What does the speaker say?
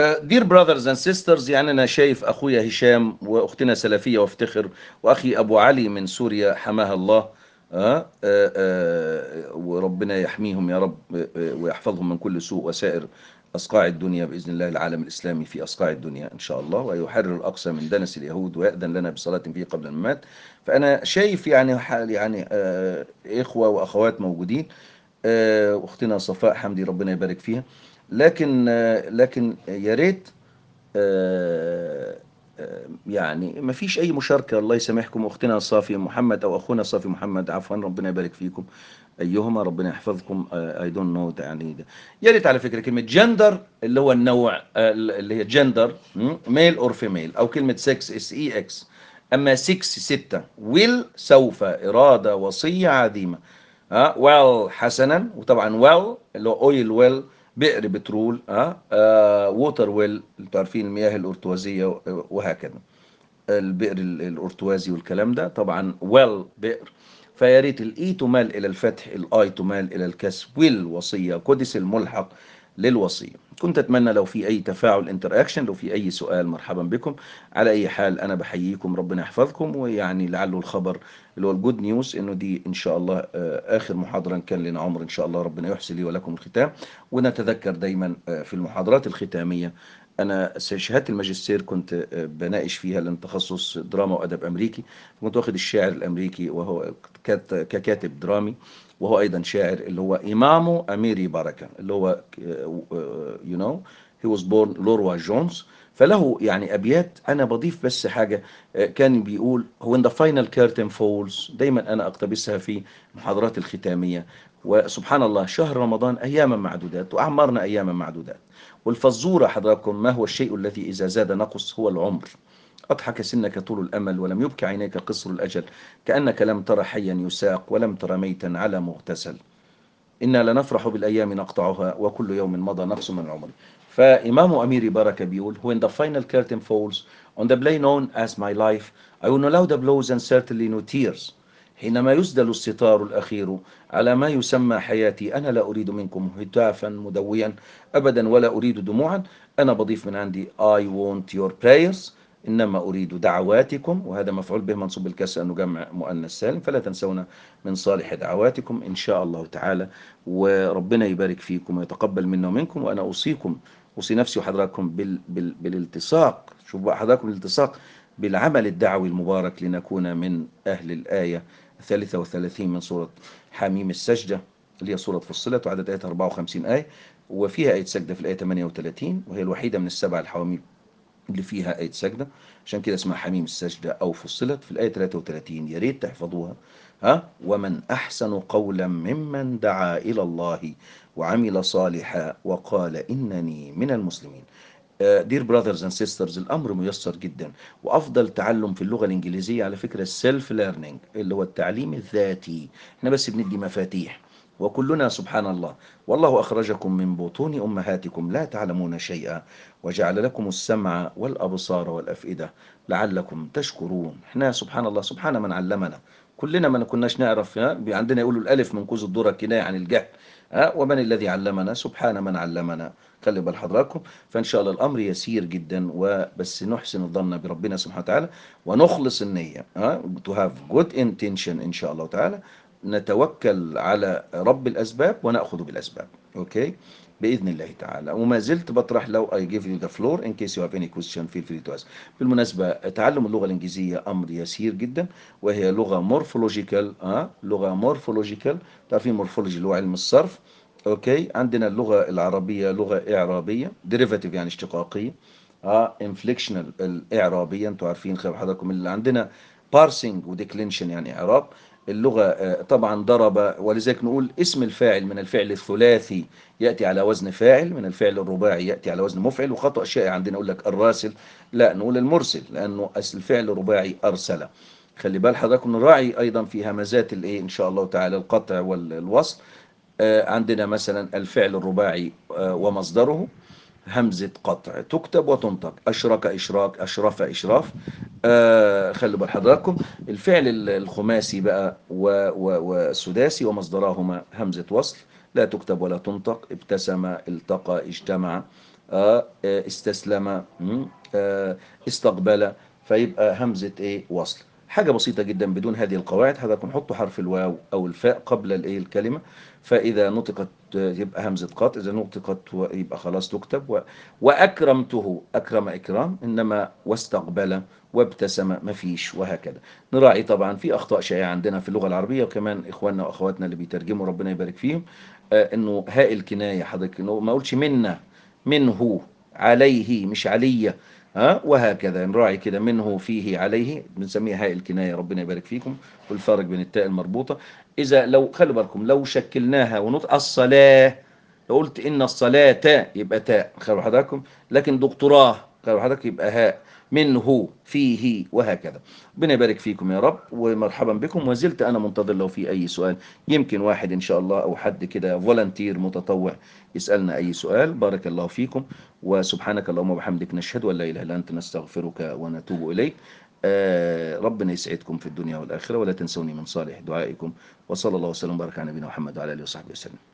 دير براذرز اند سيسترز يعني انا شايف اخويا هشام واختنا سلفيه وافتخر واخي ابو علي من سوريا حماها الله آه آه آه وربنا يحميهم يا رب آه ويحفظهم من كل سوء وسائر أصقاع الدنيا بإذن الله العالم الإسلامي في أصقاع الدنيا إن شاء الله ويحرر الأقصى من دنس اليهود ويأذن لنا بصلاة فيه قبل الممات فأنا شايف يعني حال يعني آه إخوة وأخوات موجودين آه أختنا صفاء حمدي ربنا يبارك فيها لكن آه لكن يا ريت آه آه، يعني ما فيش اي مشاركه الله يسامحكم اختنا صافي محمد او اخونا صافي محمد عفوا ربنا يبارك فيكم ايهما ربنا يحفظكم اي دونت نو يعني ده. يا ريت على فكره كلمه جندر اللي هو النوع آه، اللي هي جندر ميل اور فيميل او كلمه سكس اس اي اكس اما 6 6 ويل سوف اراده وصيه عظيمه ها ويل حسنا وطبعا ويل اللي هو اويل ويل بئر بترول ها آه ووتر ويل انتوا عارفين المياه الارتوازيه وهكذا البئر ال- الارتوازي والكلام ده طبعا ويل بئر فيا ريت الاي تمال الى الفتح الاي تمال الى الكسر والوصيه قدس الملحق للوصيه كنت اتمنى لو في اي تفاعل انتر اكشن لو في اي سؤال مرحبا بكم على اي حال انا بحييكم ربنا يحفظكم ويعني لعله الخبر اللي هو الجود نيوز انه دي ان شاء الله آه، اخر محاضره إن كان لنا عمر ان شاء الله ربنا يحسن لي ولكم الختام ونتذكر دايما آه، في المحاضرات الختاميه انا شهاده الماجستير كنت آه، بناقش فيها لان تخصص دراما وادب امريكي كنت واخد الشاعر الامريكي وهو كات- ككاتب درامي وهو ايضا شاعر اللي هو امامه اميري بركه اللي هو يو نو هي واز بورن لوروا جونز فله يعني ابيات انا بضيف بس حاجه آه، كان بيقول هو ان ذا فاينل كيرتن فولز دايما انا اقتبسها في المحاضرات الختاميه وسبحان الله شهر رمضان اياما معدودات واعمارنا اياما معدودات والفزوره حضراتكم ما هو الشيء الذي اذا زاد نقص هو العمر أضحك سنك طول الأمل ولم يبك عينيك قصر الأجل كأنك لم تر حيا يساق ولم تر ميتا على مغتسل إنا لنفرح بالأيام نقطعها وكل يوم مضى نقص من العمر فإمام أمير بركة بيقول When the final curtain falls on the play known as my life I will allow the blows and certainly no tears حينما يسدل الستار الأخير على ما يسمى حياتي أنا لا أريد منكم هتافا مدويا أبدا ولا أريد دموعا أنا بضيف من عندي I want your prayers إنما أريد دعواتكم وهذا مفعول به منصوب بالكسر أنه جمع مؤنث سالم فلا تنسونا من صالح دعواتكم إن شاء الله تعالى وربنا يبارك فيكم ويتقبل منا ومنكم وأنا أوصيكم أوصي نفسي وحضراتكم بال بال بالالتصاق شوفوا بقى حضراتكم الالتصاق بالعمل الدعوي المبارك لنكون من أهل الآية الثالثة والثلاثين من سورة حميم السجدة اللي هي سورة فصلت وعدد آياتها 54 آية وفيها آية سجدة في الآية 38 وهي الوحيدة من السبع الحواميم اللي فيها آية سجدة عشان كده اسمها حميم السجدة أو فصلت في الآية 33 يا ريت تحفظوها ها ومن أحسن قولا ممن دعا إلى الله وعمل صالحا وقال إنني من المسلمين دير براذرز اند سيسترز الامر ميسر جدا وافضل تعلم في اللغه الانجليزيه على فكره السيلف ليرنينج اللي هو التعليم الذاتي احنا بس بندي مفاتيح وكلنا سبحان الله والله اخرجكم من بطون امهاتكم لا تعلمون شيئا وجعل لكم السمع والابصار والافئده لعلكم تشكرون احنا سبحان الله سبحان من علمنا كلنا ما كناش نعرف ها؟ عندنا يقولوا الالف من كوز الذره كنايه عن الجهل ها؟ ومن الذي علمنا سبحان من علمنا خلي بال حضراتكم فان شاء الله الامر يسير جدا وبس نحسن الظن بربنا سبحانه وتعالى ونخلص النيه ها to have good intention ان شاء الله تعالى نتوكل على رب الاسباب وناخذ بالاسباب اوكي باذن الله تعالى وما زلت بطرح لو I give you the floor in case you have any question feel free to ask بالمناسبه تعلم اللغه الانجليزيه امر يسير جدا وهي لغه مورفولوجيكال ها لغه مورفولوجيكال تعرفين مورفولوجي اللي هو علم الصرف اوكي عندنا اللغه العربيه لغه اعرابيه ديريفاتيف يعني اشتقاقيه اه انفليكشنال الاعرابيه انتوا عارفين خير حضراتكم اللي عندنا بارسنج وديكلينشن يعني اعراب اللغه آه، طبعا ضرب ولذلك نقول اسم الفاعل من الفعل الثلاثي ياتي على وزن فاعل من الفعل الرباعي ياتي على وزن مفعل وخطا شائع عندنا يقول لك الراسل لا نقول المرسل لانه اصل الفعل الرباعي ارسل خلي بال حضراتكم نراعي ايضا في همزات الايه ان شاء الله تعالى القطع والوصل آه، عندنا مثلا الفعل الرباعي آه، ومصدره همزة قطع تكتب وتنطق أشرك إشراك أشرف إشراف آه خلوا بال حضراتكم الفعل ال- الخماسي بقى و- و- والسداسي ومصدراهما همزة وصل لا تكتب ولا تنطق ابتسم التقى اجتمع آه، آه، استسلم مم، آه، استقبل فيبقى همزة ايه وصل حاجة بسيطة جدا بدون هذه القواعد حضراتكم حطوا حرف الواو او الفاء قبل الايه الكلمة فاذا نطقت آه، يبقى همزة قط اذا نطقت و- يبقى خلاص تكتب و... واكرمته اكرم اكرام انما واستقبل وابتسم مفيش وهكذا نراعي طبعا في اخطاء شائعة عندنا في اللغة العربية وكمان اخواننا واخواتنا اللي بيترجموا ربنا يبارك فيهم آه، انه هاء الكناية حضرتك انه ما اقولش منا منه عليه مش عليا ها وهكذا نراعي كده منه فيه عليه بنسميها هاء الكناية ربنا يبارك فيكم والفرق بين التاء المربوطة إذا لو خلوا بالكم لو شكلناها ونطق الصلاة لو قلت إن الصلاة يبقى تاء خلوا حضراتكم لكن دكتوراه خلوا حضرتك يبقى هاء منه فيه وهكذا ربنا يبارك فيكم يا رب ومرحبا بكم وزلت أنا منتظر لو في أي سؤال يمكن واحد إن شاء الله أو حد كده فولنتير متطوع يسألنا أي سؤال بارك الله فيكم وسبحانك اللهم وبحمدك نشهد أن لا إله إلا أنت نستغفرك ونتوب إليك آه ربنا يسعدكم في الدنيا والآخرة ولا تنسوني من صالح دعائكم وصلى الله وسلم وبارك على نبينا محمد وعلى آله وصحبه وسلم